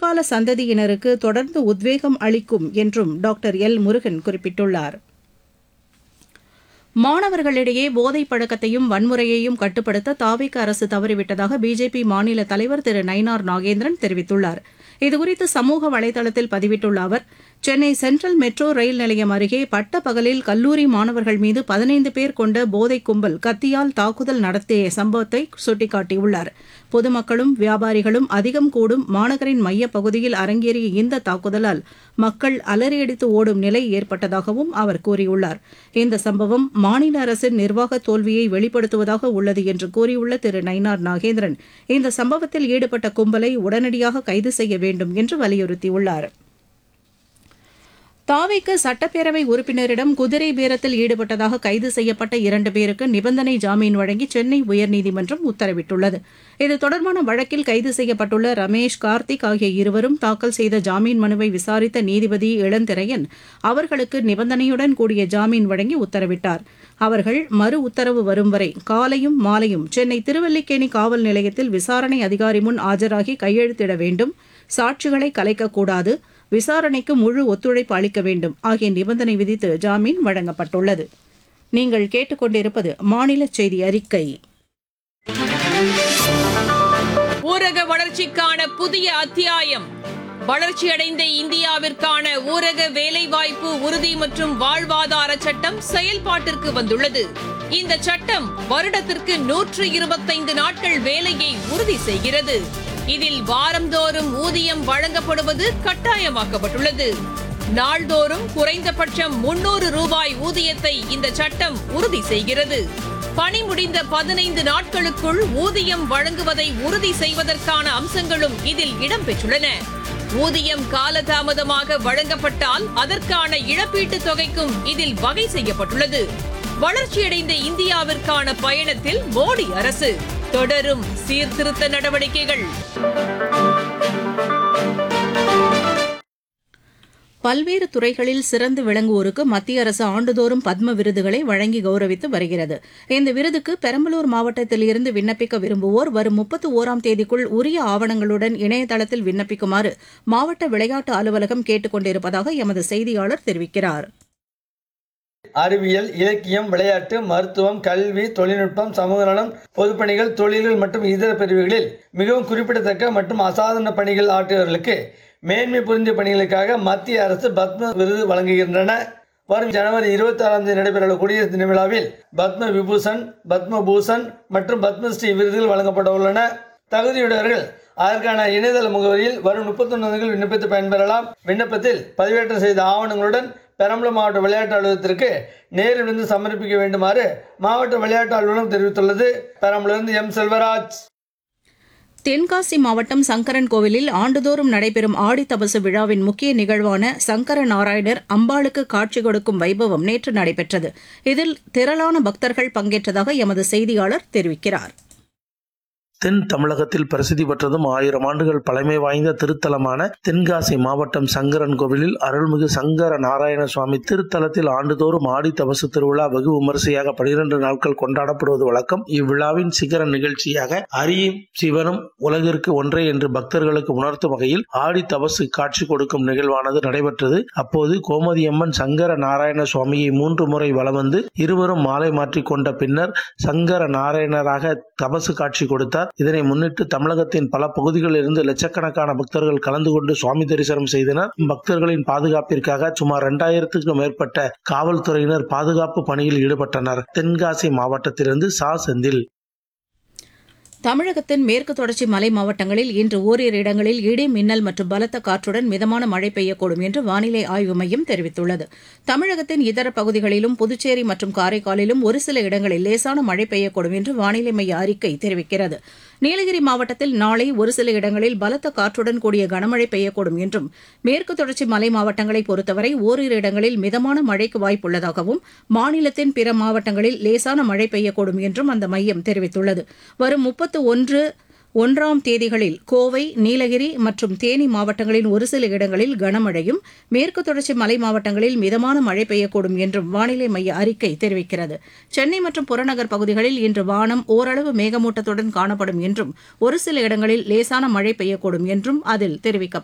எதிர்கால சந்ததியினருக்கு தொடர்ந்து உத்வேகம் அளிக்கும் என்றும் டாக்டர் எல் முருகன் குறிப்பிட்டுள்ளார் மாணவர்களிடையே போதைப் பழக்கத்தையும் வன்முறையையும் கட்டுப்படுத்த தாவிக அரசு தவறிவிட்டதாக பிஜேபி மாநில தலைவர் திரு நயினார் நாகேந்திரன் தெரிவித்துள்ளார் இதுகுறித்து சமூக வலைதளத்தில் பதிவிட்டுள்ள அவர் சென்னை சென்ட்ரல் மெட்ரோ ரயில் நிலையம் அருகே பட்ட பகலில் கல்லூரி மாணவர்கள் மீது பதினைந்து பேர் கொண்ட போதைக் கும்பல் கத்தியால் தாக்குதல் நடத்திய சம்பவத்தை சுட்டிக்காட்டியுள்ளார் பொதுமக்களும் வியாபாரிகளும் அதிகம் கூடும் மாநகரின் மையப் பகுதியில் அரங்கேறிய இந்த தாக்குதலால் மக்கள் அலறியடித்து ஓடும் நிலை ஏற்பட்டதாகவும் அவர் கூறியுள்ளார் இந்த சம்பவம் மாநில அரசின் நிர்வாக தோல்வியை வெளிப்படுத்துவதாக உள்ளது என்று கூறியுள்ள திரு நயினார் நாகேந்திரன் இந்த சம்பவத்தில் ஈடுபட்ட கும்பலை உடனடியாக கைது செய்ய வேண்டும் என்று வலியுறுத்தியுள்ளார் தாவேக்கு சட்டப்பேரவை உறுப்பினரிடம் குதிரை பேரத்தில் ஈடுபட்டதாக கைது செய்யப்பட்ட இரண்டு பேருக்கு நிபந்தனை ஜாமீன் வழங்கி சென்னை உயர்நீதிமன்றம் உத்தரவிட்டுள்ளது இது தொடர்பான வழக்கில் கைது செய்யப்பட்டுள்ள ரமேஷ் கார்த்திக் ஆகிய இருவரும் தாக்கல் செய்த ஜாமீன் மனுவை விசாரித்த நீதிபதி இளந்திரையன் அவர்களுக்கு நிபந்தனையுடன் கூடிய ஜாமீன் வழங்கி உத்தரவிட்டார் அவர்கள் மறு உத்தரவு வரும் வரை காலையும் மாலையும் சென்னை திருவல்லிக்கேணி காவல் நிலையத்தில் விசாரணை அதிகாரி முன் ஆஜராகி கையெழுத்திட வேண்டும் சாட்சிகளை கலைக்கக்கூடாது விசாரணைக்கு முழு ஒத்துழைப்பு அளிக்க வேண்டும் ஆகிய நிபந்தனை விதித்து ஜாமீன் வழங்கப்பட்டுள்ளது நீங்கள் கேட்டுக்கொண்டிருப்பது மாநில செய்தி அறிக்கை ஊரக வளர்ச்சிக்கான புதிய அத்தியாயம் வளர்ச்சியடைந்த இந்தியாவிற்கான ஊரக வேலைவாய்ப்பு உறுதி மற்றும் வாழ்வாதார சட்டம் செயல்பாட்டிற்கு வந்துள்ளது இந்த சட்டம் வருடத்திற்கு நூற்று இருபத்தைந்து நாட்கள் வேலையை உறுதி செய்கிறது இதில் வாரந்தோறும் ஊதியம் வழங்கப்படுவது கட்டாயமாக்கப்பட்டுள்ளது நாள்தோறும் குறைந்தபட்சம் முன்னூறு ரூபாய் ஊதியத்தை இந்த சட்டம் உறுதி செய்கிறது பணி முடிந்த பதினைந்து நாட்களுக்குள் ஊதியம் வழங்குவதை உறுதி செய்வதற்கான அம்சங்களும் இதில் இடம்பெற்றுள்ளன ஊதியம் காலதாமதமாக வழங்கப்பட்டால் அதற்கான இழப்பீட்டுத் தொகைக்கும் இதில் வகை செய்யப்பட்டுள்ளது வளர்ச்சியடைந்த இந்தியாவிற்கான பயணத்தில் மோடி அரசு தொடரும் சீர்திருத்த நடவடிக்கைகள் பல்வேறு துறைகளில் சிறந்து விளங்குவோருக்கு மத்திய அரசு ஆண்டுதோறும் பத்ம விருதுகளை வழங்கி கௌரவித்து வருகிறது இந்த விருதுக்கு பெரம்பலூர் மாவட்டத்தில் இருந்து விண்ணப்பிக்க விரும்புவோர் வரும் முப்பத்து ஓராம் தேதிக்குள் உரிய ஆவணங்களுடன் இணையதளத்தில் விண்ணப்பிக்குமாறு மாவட்ட விளையாட்டு அலுவலகம் கேட்டுக் கொண்டிருப்பதாக எமது செய்தியாளர் தெரிவிக்கிறார் அறிவியல் இலக்கியம் விளையாட்டு மருத்துவம் கல்வி தொழில்நுட்பம் சமூக நலம் பொதுப்பணிகள் தொழில்கள் மற்றும் இதர பிரிவுகளில் மிகவும் குறிப்பிடத்தக்க மற்றும் அசாதாரண பணிகள் ஆற்றியவர்களுக்கு மேன்மை புரிந்த பணிகளுக்காக மத்திய அரசு பத்ம விருது வழங்குகின்றன வரும் ஜனவரி இருபத்தி ஆறாம் தேதி நடைபெறவுள்ள குடியரசு தின விழாவில் பத்ம விபூஷன் பத்ம பூஷன் மற்றும் பத்மஸ்ரீ விருதுகள் வழங்கப்பட உள்ளன தகுதியுடையவர்கள் அதற்கான இணையதள முகவரியில் வரும் முப்பத்தொன்னு விண்ணப்பித்து பயன்பெறலாம் விண்ணப்பத்தில் பதிவேற்றம் செய்த ஆவணங்களுடன் பெரம்பலூர் மாவட்ட விளையாட்டு அலுவலகத்திற்கு நேரில் வந்து சமர்ப்பிக்க வேண்டுமாறு மாவட்ட விளையாட்டு அலுவலகம் தெரிவித்துள்ளது பெரம்பலூரிலிருந்து எம் செல்வராஜ் தென்காசி மாவட்டம் சங்கரன் கோவிலில் ஆண்டுதோறும் நடைபெறும் ஆடி தபசு விழாவின் முக்கிய நிகழ்வான சங்கர நாராயணர் அம்பாளுக்கு காட்சி கொடுக்கும் வைபவம் நேற்று நடைபெற்றது இதில் திரளான பக்தர்கள் பங்கேற்றதாக எமது செய்தியாளர் தெரிவிக்கிறார் தென் தமிழகத்தில் பிரசித்தி பெற்றதும் ஆயிரம் ஆண்டுகள் பழமை வாய்ந்த திருத்தலமான தென்காசி மாவட்டம் சங்கரன் கோவிலில் அருள்மிகு சங்கர நாராயண சுவாமி திருத்தலத்தில் ஆண்டுதோறும் ஆடி தபசு திருவிழா வெகு விமரிசையாக பனிரெண்டு நாட்கள் கொண்டாடப்படுவது வழக்கம் இவ்விழாவின் சிகர நிகழ்ச்சியாக அரியும் சிவனும் உலகிற்கு ஒன்றே என்று பக்தர்களுக்கு உணர்த்தும் வகையில் ஆடி தபசு காட்சி கொடுக்கும் நிகழ்வானது நடைபெற்றது அப்போது கோமதியம்மன் சங்கர நாராயண சுவாமியை மூன்று முறை வலம் வந்து இருவரும் மாலை மாற்றிக் கொண்ட பின்னர் சங்கர நாராயணராக தபசு காட்சி கொடுத்தார் இதனை முன்னிட்டு தமிழகத்தின் பல பகுதிகளில் இருந்து லட்சக்கணக்கான பக்தர்கள் கலந்து கொண்டு சுவாமி தரிசனம் செய்தனர் பக்தர்களின் பாதுகாப்பிற்காக சுமார் இரண்டாயிரத்துக்கும் மேற்பட்ட காவல்துறையினர் பாதுகாப்பு பணியில் ஈடுபட்டனர் தென்காசி மாவட்டத்திலிருந்து சா செந்தில் தமிழகத்தின் மேற்கு தொடர்ச்சி மலை மாவட்டங்களில் இன்று ஓரிரு இடங்களில் இடி மின்னல் மற்றும் பலத்த காற்றுடன் மிதமான மழை பெய்யக்கூடும் என்று வானிலை ஆய்வு மையம் தெரிவித்துள்ளது தமிழகத்தின் இதர பகுதிகளிலும் புதுச்சேரி மற்றும் காரைக்காலிலும் ஒரு சில இடங்களில் லேசான மழை பெய்யக்கூடும் என்று வானிலை மைய அறிக்கை தெரிவிக்கிறது நீலகிரி மாவட்டத்தில் நாளை ஒரு சில இடங்களில் பலத்த காற்றுடன் கூடிய கனமழை பெய்யக்கூடும் என்றும் மேற்கு தொடர்ச்சி மலை மாவட்டங்களை பொறுத்தவரை ஓரிரு இடங்களில் மிதமான மழைக்கு வாய்ப்புள்ளதாகவும் மாநிலத்தின் பிற மாவட்டங்களில் லேசான மழை பெய்யக்கூடும் என்றும் அந்த மையம் தெரிவித்துள்ளது வரும் முப்பத்து ஒன்று ஒன்றாம் தேதிகளில் கோவை நீலகிரி மற்றும் தேனி மாவட்டங்களின் ஒரு சில இடங்களில் கனமழையும் மேற்கு தொடர்ச்சி மலை மாவட்டங்களில் மிதமான மழை பெய்யக்கூடும் என்றும் வானிலை மைய அறிக்கை தெரிவிக்கிறது சென்னை மற்றும் புறநகர் பகுதிகளில் இன்று வானம் ஓரளவு மேகமூட்டத்துடன் காணப்படும் என்றும் ஒரு சில இடங்களில் லேசான மழை பெய்யக்கூடும் என்றும் அதில் தெரிவிக்கப்பட்டுள்ளது